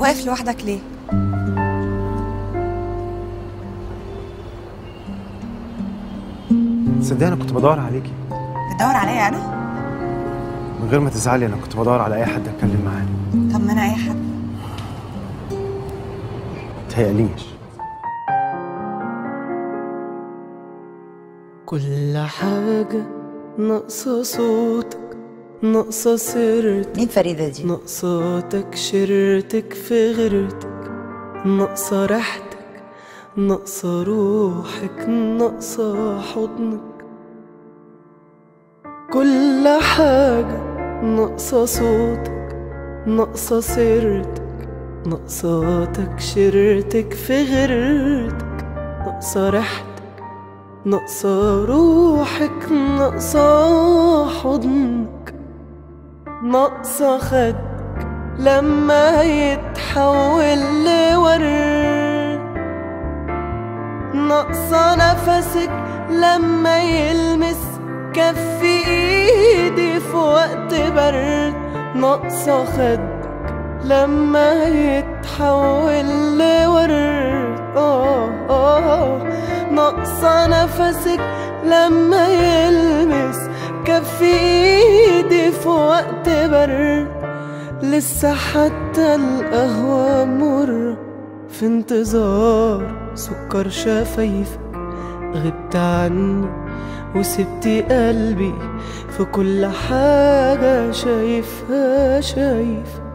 واقف لوحدك ليه تصدقني انا كنت بدور عليكي بتدور عليا انا من غير ما تزعلي انا كنت بدور على اي حد اتكلم معاه طب ما انا اي حد متهيأليش كل حاجة ناقصة صوتك ناقصة سيرتك مين فريده دي ناقصاتك شرتك في غيرتك ناقصة ريحتك ناقصة روحك ناقصة حضنك كل حاجة ناقصة صوتك ناقصة سيرتك ناقصاتك شرتك في غيرتك ناقصة ريحتك ناقصة روحك ناقصة حضنك ناقصة خدك لما يتحول لورد ناقصة نفسك لما يلمس كف ايدي في وقت برد ناقصة خدك لما يتحول لورد آه آه ناقصة نفسك لما يلمس كف ايدي في وقت برد لسه حتى القهوة مرة في انتظار سكر شفايفك غبت عني وسبتي قلبي في كل حاجة شايفها شايفك